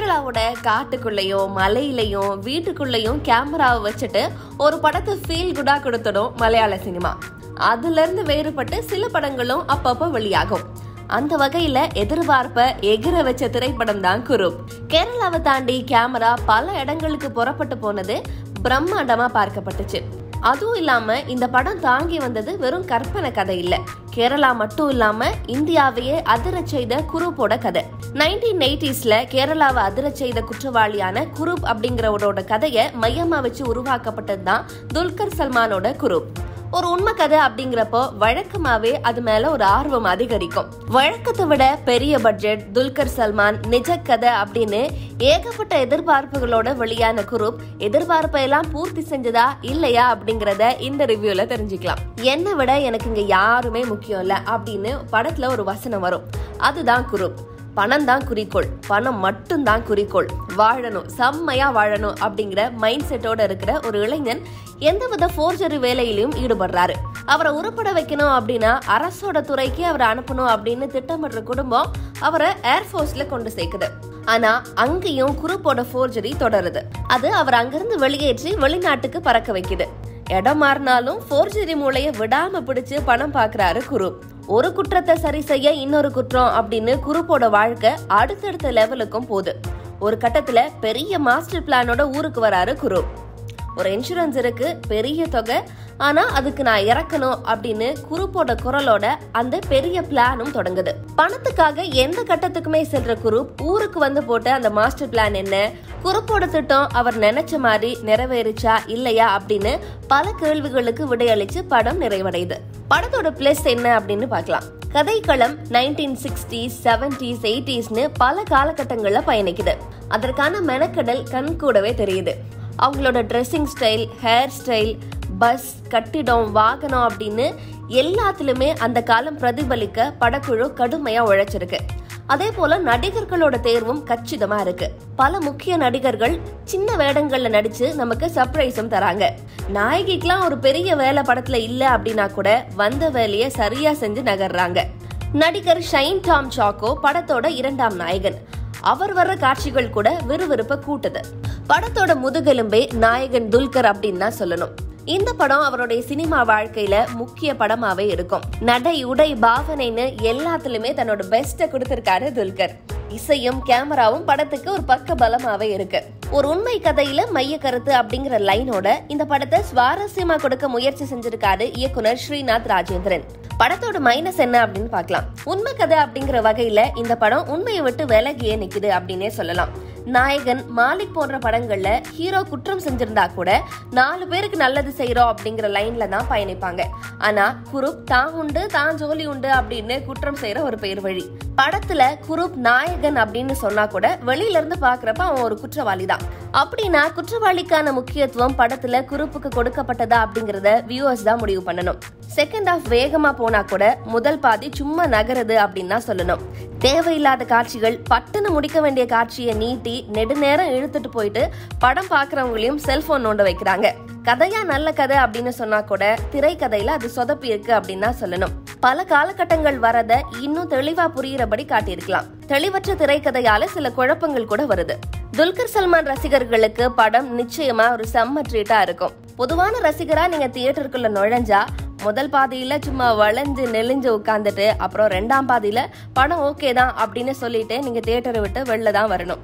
கேரளாவோட காட்டுக்குள்ளேயும் மலையிலையும் வீட்டுக்குள்ளேயும் கேமராவை வச்சுட்டு ஒரு படத்தை ஃபீல் குடா கொடுத்துடும் மலையாள சினிமா அதுல இருந்து வேறுபட்டு சில படங்களும் அப்பப்போ வெளியாகும் அந்த வகையில எதிர்பார்ப்ப எகிர வச்ச திரைப்படம் தான் குரூப் கேரளாவை தாண்டி கேமரா பல இடங்களுக்கு புறப்பட்டு போனது பிரம்மாண்டமா பார்க்கப்பட்டுச்சு அதுவும் இல்லாம இந்த படம் தாங்கி வந்தது வெறும் கற்பனை கதை இல்ல கேரளா மட்டும் இல்லாம இந்தியாவையே அதிரச் செய்த குரூப்போட கதை நைன்டீன் எயிட்டிஸ்ல கேரளாவை அதிரச் செய்த குற்றவாளியான குரூப் அப்படிங்கிறவரோட கதையை மையமா வச்சு உருவாக்கப்பட்டது தான் துல்கர் சல்மானோட குரூப் ஒரு உண்மை கதை அப்படிங்கிறப்போ வழக்கமாவே அது மேல ஒரு ஆர்வம் அதிகரிக்கும் வழக்கத்தை விட பெரிய பட்ஜெட் துல்கர் சல்மான் நிஜ கதை அப்படின்னு ஏகப்பட்ட எதிர்பார்ப்புகளோட வெளியான குரூப் எதிர்பார்ப்பை எல்லாம் பூர்த்தி செஞ்சதா இல்லையா அப்படிங்கறத இந்த ரிவ்யூல தெரிஞ்சுக்கலாம் என்னை விட எனக்கு இங்க யாருமே முக்கியம் இல்ல அப்படின்னு படத்துல ஒரு வசனம் வரும் அதுதான் குரூப் பணம் தான் குறிக்கோள் பணம் மட்டும் தான் குறிக்கோள் வாழணும் செம்மையா வாழணும் அப்படிங்கிற மைண்ட் செட்டோட இருக்கிற ஒரு இளைஞன் எந்தவித ஃபோர்ஜரி வேலையிலையும் ஈடுபடுறாரு அவரை உருப்பட வைக்கணும் அப்படின்னா அரசோட துறைக்கு அவரை அனுப்பணும் அப்படின்னு திட்டமிடுற குடும்பம் அவரை ஏர்ஃபோர்ஸ்ல கொண்டு சேர்க்குது ஆனா அங்கேயும் குரூப்போட ஃபோர்ஜரி தொடருது அது அவர் அங்கிருந்து வெளியேற்றி வெளிநாட்டுக்கு பறக்க வைக்குது இடம் மாறினாலும் ஃபோர்ஜரி மூளைய விடாம பிடிச்சு பணம் பாக்குறாரு குரூப் ஒரு குற்றத்தை சரி செய்ய இன்னொரு குற்றம் அப்படின்னு குரூப்போட வாழ்க்கை அடுத்தடுத்த லெவலுக்கும் போகுது ஒரு கட்டத்துல பெரிய மாஸ்டர் பிளானோட ஊருக்கு வராரு குரூப் ஒரு இன்சூரன்ஸ் இருக்கு பெரிய தொகை ஆனா அதுக்கு நான் இறக்கணும் அப்படின்னு குரூப்போட குரலோட அந்த பெரிய பிளானும் தொடங்குது பணத்துக்காக எந்த கட்டத்துக்குமே செல்ற குரூப் ஊருக்கு வந்து போட்ட அந்த மாஸ்டர் பிளான் என்ன குரூப்போட திட்டம் அவர் நினைச்ச மாதிரி நிறைவேறிச்சா இல்லையா அப்படின்னு பல கேள்விகளுக்கு விடையளிச்சு படம் நிறைவடையுது படத்தோட பிளஸ் என்ன அப்படின்னு பார்க்கலாம் கதைக்களம் நைன்டீன் சிக்ஸ்டீஸ் செவன்டீஸ் எயிட்டிஸ்னு பல காலகட்டங்கள்ல பயணிக்குது அதற்கான மெனக்கடல் கண் கூடவே தெரியுது அவங்களோட dressing style hair style bus கட்டிடம் வாகனம் அப்படின்னு எல்லாத்துலயுமே அந்த காலம் பிரதிபலிக்க படக்குழு கடுமையா உழைச்சிருக்கு அதே போல நடிகர்களோட தேர்வும் கச்சிதமா இருக்கு பல முக்கிய நடிகர்கள் சின்ன வேடங்கள்ல நடிச்சு நமக்கு சர்ப்ரைஸும் தராங்க நாயகிக்கெல்லாம் ஒரு பெரிய வேலை படத்துல இல்ல அப்படின்னா கூட வந்த வேலையை சரியா செஞ்சு நகர்றாங்க நடிகர் ஷைன் டாம் சாக்கோ படத்தோட இரண்டாம் நாயகன் அவர் வர்ற காட்சிகள் கூட விறுவிறுப்ப கூட்டுது படத்தோட முதுகெலும்பே நாயகன் துல்கர் அப்படின்னு தான் சொல்லணும் இந்த படம் அவருடைய சினிமா வாழ்க்கையில முக்கிய படமாவே இருக்கும் நடை உடை பாவனைன்னு எல்லாத்துலயுமே தன்னோட பெஸ்ட கொடுத்திருக்காரு துல்கர் இசையும் கேமராவும் படத்துக்கு ஒரு பக்க பலமாவே இருக்கு ஒரு உண்மை கதையில மைய கருத்து அப்படிங்கிற லைனோட இந்த படத்தை சுவாரஸ்யமா கொடுக்க முயற்சி செஞ்சிருக்காரு இயக்குனர் ஸ்ரீநாத் ராஜேந்திரன் படத்தோட மைனஸ் என்ன அப்படின்னு பார்க்கலாம் உண்மை கதை அப்படிங்கிற வகையில இந்த படம் உண்மையை விட்டு விலகியே நிக்குது அப்படின்னே சொல்லலாம் நாயகன் மாலிக் போன்ற படங்கள்ல ஹீரோ குற்றம் செஞ்சிருந்தா கூட நாலு பேருக்கு நல்லது செய்யறோம் அப்படிங்கிற லைன்ல தான் பயணிப்பாங்க ஆனா குரூப் தான் உண்டு தான் ஜோலி உண்டு அப்படின்னு குற்றம் செய்யற ஒரு பேர் வழி படத்துல குரூப் நாயகன் அப்படின்னு சொன்னா கூட வெளியில இருந்து பாக்குறப்ப அவன் ஒரு குற்றவாளி தான் அப்படின்னா குற்றவாளிக்கான முக்கியத்துவம் படத்துல குரூப்புக்கு கொடுக்கப்பட்டதா அப்படிங்கறத வியூவர்ஸ் தான் முடிவு பண்ணணும் செகண்ட் ஹாஃப் வேகமா போனா கூட முதல் பாதி சும்மா நகருது அப்படின்னு தான் சொல்லணும் தேவையில்லாத காட்சிகள் பட்டுன்னு முடிக்க வேண்டிய காட்சியை நீட்டி நெடுநேரம் இழுத்துட்டு போயிட்டு படம் பாக்குறவங்களையும் செல்போன் நோண்ட வைக்கிறாங்க கதையா நல்ல கதை அப்படின்னு சொன்னா கூட திரைக்கதையில அது சொதப்பி இருக்கு அப்படின்னு தான் சொல்லணும் பல காலகட்டங்கள் வரத இன்னும் தெளிவா புரியுறபடி காட்டியிருக்கலாம் தெளிவற்ற திரைக்கதையால சில குழப்பங்கள் கூட வருது துல்கர் சல்மான் ரசிகர்களுக்கு படம் நிச்சயமா ஒரு செம்ம ட்ரீட்டா இருக்கும் பொதுவான ரசிகரா நீங்க தியேட்டருக்குள்ள நுழைஞ்சா முதல் பாதியில சும்மா வளைஞ்சு நெளிஞ்சு உட்காந்துட்டு அப்புறம் ரெண்டாம் பாதியில படம் ஓகே தான் அப்படின்னு சொல்லிட்டு நீங்க தியேட்டரை விட்டு வெளில தான் வரணும்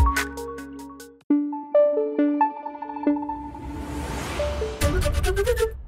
Thank you.